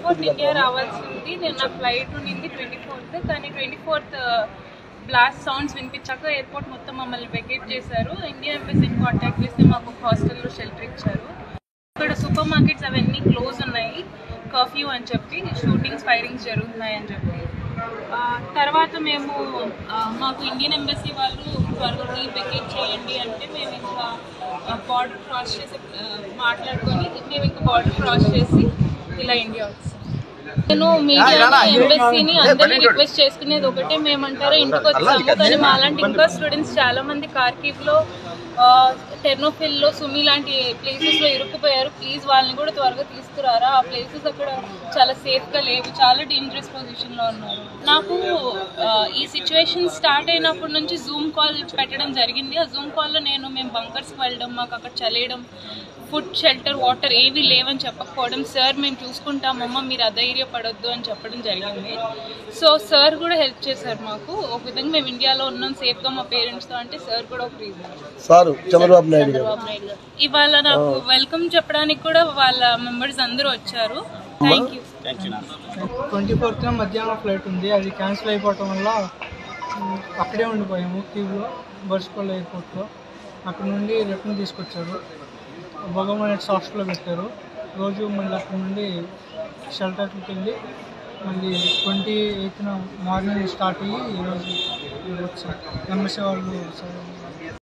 fourth India రావాల్సింది నేను నా ఫ్లైట్ ఉండింది ట్వంటీ ఫోర్త్ కానీ ట్వంటీ ఫోర్త్ బ్లాస్ట్ సౌండ్స్ వినిపించాక ఎయిర్పోర్ట్ మొత్తం మమ్మల్ని వెకేట్ చేశారు ఇండియా ఎంబసీని కాంటాక్ట్ చేస్తే మాకు ఒక హాస్టల్లో షెల్టర్ ఇచ్చారు ఇక్కడ సూపర్ మార్కెట్స్ అవన్నీ క్లోజ్ ఉన్నాయి కర్ఫ్యూ అని చెప్పి షూటింగ్స్ ఫైరింగ్స్ జరుగుతున్నాయి అని చెప్పి ఆ, తర్వాత మేము ఆ, మాకు ఇండియన్ ఎంబసీ వాళ్ళు త్వరగా వెకేట్ చేయండి అంటే మేము ఇంకా బార్డర్ క్రాస్ చేసి ఆ, మాట్లాడుకొని మేము ఇంకా బార్డర్ క్రాస్ చేసి ఇలా ఇండియా వచ్చాం నేను మీడియా ఎంబసీని అందరినీ రిక్వెస్ట్ చేసుకునేది ఒకటే మేమంటారా ఇంటికి వచ్చాము కానీ మాలాంటి ఇంకా స్టూడెంట్స్ చాలా మంది కార్కీవ్ లో టెర్నోఫిల్ లో సుమి లాంటి ప్లేసెస్ లో ఇరుక్కుపోయారు ప్లీజ్ వాళ్ళని కూడా త్వరగా తీసుకురారా ఆ ప్లేసెస్ అక్కడ చాలా సేఫ్ గా లేవు చాలా డేంజరస్ పొజిషన్ లో ఉన్నారు నాకు ఆ, ఈ సిచ్యువేషన్ స్టార్ట్ అయినప్పటి నుంచి జూమ్ కాల్ పెట్టడం జరిగింది ఆ జూమ్ కాల్ లో నేను మేము బంకర్స్ వెళ్ళడం మాకు అక్కడ చలేయడం ఫుడ్ షెల్టర్ వాటర్ ఏవి లేవని చెప్పకపోవడం సార్ మేము చూసుకుంటామమ్మ మీరు అధైర్యపడొద్దు అని చెప్పడం జరిగింది సో సార్ కూడా హెల్ప్ చేశారు మాకు ఒక విధంగా మేము ఇండియాలో ఉన్నాం సేఫ్గా మా పేరెంట్స్తో అంటే సార్ కూడా ఒక రీజన్ సారు చంద్రబాబు నాయుడు గారు చంద్రబాబు నాయుడు గారు ఇవాళ నాకు వెల్కమ్ చెప్పడానికి కూడా వాళ్ళ మెంబర్స్ అందరూ వచ్చారు థ్యాంక్ యూ ట్వంటీ ఫోర్త్న మధ్యాహ్నం ఫ్లైట్ ఉంది అది క్యాన్సిల్ అయిపోవటం వల్ల ఉమ్, అక్కడే ఉండిపోయాము క్యూబ్లో బర్స్పల్ ఎయిర్పోర్ట్లో అక్కడ నుండి రిటర్న్ తీసుకొచ్చారు భగవాన్ హాస్టల్లో పెట్టారు రోజు మళ్ళీ అక్కడ నుండి షెల్టర్కి వెళ్ళి మళ్ళీ ట్వంటీ ఎయిత్న మార్నింగ్ స్టార్ట్ అయ్యి ఈరోజు వచ్చాం ఎంఎస్ఏ వాళ్ళు